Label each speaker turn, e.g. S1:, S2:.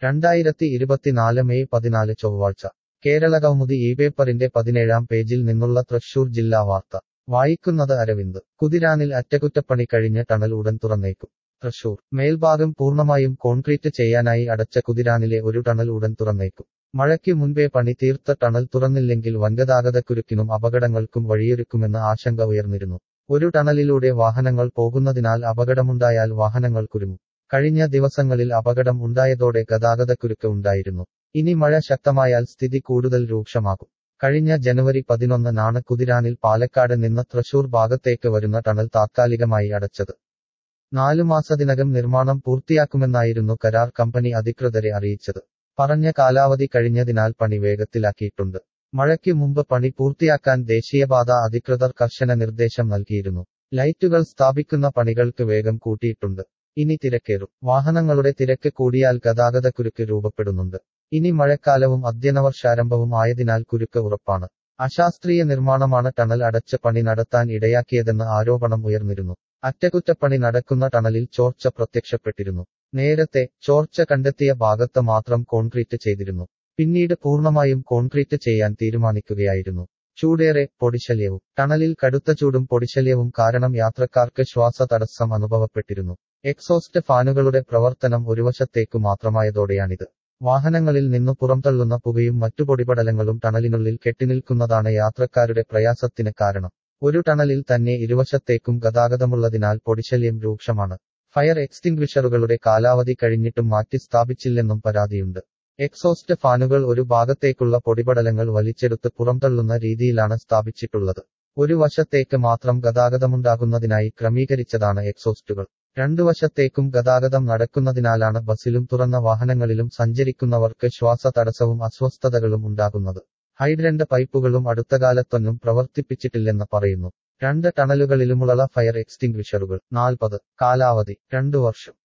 S1: രണ്ടായിരത്തി ഇരുപത്തിനാല് മെയ് പതിനാല് ചൊവ്വാഴ്ച കേരള കൗമുദി ഈ പേപ്പറിന്റെ പതിനേഴാം പേജിൽ നിന്നുള്ള തൃശൂർ ജില്ലാ വാർത്ത വായിക്കുന്നത് അരവിന്ദ് കുതിരാനിൽ അറ്റകുറ്റപ്പണി കഴിഞ്ഞ് ടണൽ ഉടൻ തുറന്നേക്കും തൃശൂർ മേൽഭാഗം പൂർണ്ണമായും കോൺക്രീറ്റ് ചെയ്യാനായി അടച്ച കുതിരാനിലെ ഒരു ടണൽ ഉടൻ തുറന്നേക്കും മഴയ്ക്ക് മുൻപേ പണി തീർത്ത ടണൽ തുറന്നില്ലെങ്കിൽ വൻഗതാഗതക്കുരുക്കിനും അപകടങ്ങൾക്കും വഴിയൊരുക്കുമെന്ന് ആശങ്ക ഉയർന്നിരുന്നു ഒരു ടണലിലൂടെ വാഹനങ്ങൾ പോകുന്നതിനാൽ അപകടമുണ്ടായാൽ വാഹനങ്ങൾ കുരുങ്ങും കഴിഞ്ഞ ദിവസങ്ങളിൽ അപകടം ഉണ്ടായതോടെ ഗതാഗതക്കുരുക്ക് ഉണ്ടായിരുന്നു ഇനി മഴ ശക്തമായാൽ സ്ഥിതി കൂടുതൽ രൂക്ഷമാകും കഴിഞ്ഞ ജനുവരി പതിനൊന്നിനാണ് കുതിരാനിൽ പാലക്കാട് നിന്ന് തൃശൂർ ഭാഗത്തേക്ക് വരുന്ന ടണൽ താത്കാലികമായി അടച്ചത് നാലു മാസത്തിനകം നിർമ്മാണം പൂർത്തിയാക്കുമെന്നായിരുന്നു കരാർ കമ്പനി അധികൃതരെ അറിയിച്ചത് പറഞ്ഞ കാലാവധി കഴിഞ്ഞതിനാൽ പണി വേഗത്തിലാക്കിയിട്ടുണ്ട് മഴയ്ക്ക് മുമ്പ് പണി പൂർത്തിയാക്കാൻ ദേശീയപാത അധികൃതർ കർശന നിർദ്ദേശം നൽകിയിരുന്നു ലൈറ്റുകൾ സ്ഥാപിക്കുന്ന പണികൾക്ക് വേഗം കൂട്ടിയിട്ടുണ്ട് ഇനി തിരക്കേറും വാഹനങ്ങളുടെ തിരക്ക് കൂടിയാൽ ഗതാഗതക്കുരുക്ക് രൂപപ്പെടുന്നുണ്ട് ഇനി മഴക്കാലവും അധ്യയനവർഷാരംഭവും ആയതിനാൽ കുരുക്ക് ഉറപ്പാണ് അശാസ്ത്രീയ നിർമ്മാണമാണ് ടണൽ അടച്ച് പണി നടത്താൻ ഇടയാക്കിയതെന്ന് ആരോപണം ഉയർന്നിരുന്നു അറ്റകുറ്റപ്പണി നടക്കുന്ന ടണലിൽ ചോർച്ച പ്രത്യക്ഷപ്പെട്ടിരുന്നു നേരത്തെ ചോർച്ച കണ്ടെത്തിയ ഭാഗത്ത് മാത്രം കോൺക്രീറ്റ് ചെയ്തിരുന്നു പിന്നീട് പൂർണ്ണമായും കോൺക്രീറ്റ് ചെയ്യാൻ തീരുമാനിക്കുകയായിരുന്നു ചൂടേറെ പൊടിശല്യവും ടണലിൽ കടുത്ത ചൂടും പൊടിശല്യവും കാരണം യാത്രക്കാർക്ക് ശ്വാസ തടസ്സം അനുഭവപ്പെട്ടിരുന്നു എക്സോസ്റ്റ് ഫാനുകളുടെ പ്രവർത്തനം ഒരു വശത്തേക്കു മാത്രമായതോടെയാണിത് വാഹനങ്ങളിൽ നിന്നു പുറംതള്ളുന്ന പുകയും മറ്റു പൊടിപടലങ്ങളും ടണലിനുള്ളിൽ കെട്ടിനിൽക്കുന്നതാണ് യാത്രക്കാരുടെ പ്രയാസത്തിന് കാരണം ഒരു ടണലിൽ തന്നെ ഇരുവശത്തേക്കും ഗതാഗതമുള്ളതിനാൽ പൊടിശല്യം രൂക്ഷമാണ് ഫയർ എക്സ്റ്റിംഗ്വിഷറുകളുടെ കാലാവധി കഴിഞ്ഞിട്ടും മാറ്റി സ്ഥാപിച്ചില്ലെന്നും പരാതിയുണ്ട് എക്സോസ്റ്റ് ഫാനുകൾ ഒരു ഭാഗത്തേക്കുള്ള പൊടിപടലങ്ങൾ വലിച്ചെടുത്ത് പുറംതള്ളുന്ന രീതിയിലാണ് സ്ഥാപിച്ചിട്ടുള്ളത് ഒരു വശത്തേക്ക് മാത്രം ഗതാഗതമുണ്ടാകുന്നതിനായി ക്രമീകരിച്ചതാണ് എക്സോസ്റ്റുകൾ രണ്ടു വശത്തേക്കും ഗതാഗതം നടക്കുന്നതിനാലാണ് ബസിലും തുറന്ന വാഹനങ്ങളിലും സഞ്ചരിക്കുന്നവർക്ക് ശ്വാസ തടസ്സവും അസ്വസ്ഥതകളും ഉണ്ടാകുന്നത് ഹൈഡ്രന്റ് പൈപ്പുകളും അടുത്തകാലത്തൊന്നും പ്രവർത്തിപ്പിച്ചിട്ടില്ലെന്ന് പറയുന്നു രണ്ട് ടണലുകളിലുമുള്ള ഫയർ എക്സ്റ്റിംഗ്വിഷറുകൾ നാൽപ്പത് കാലാവധി രണ്ടു വർഷം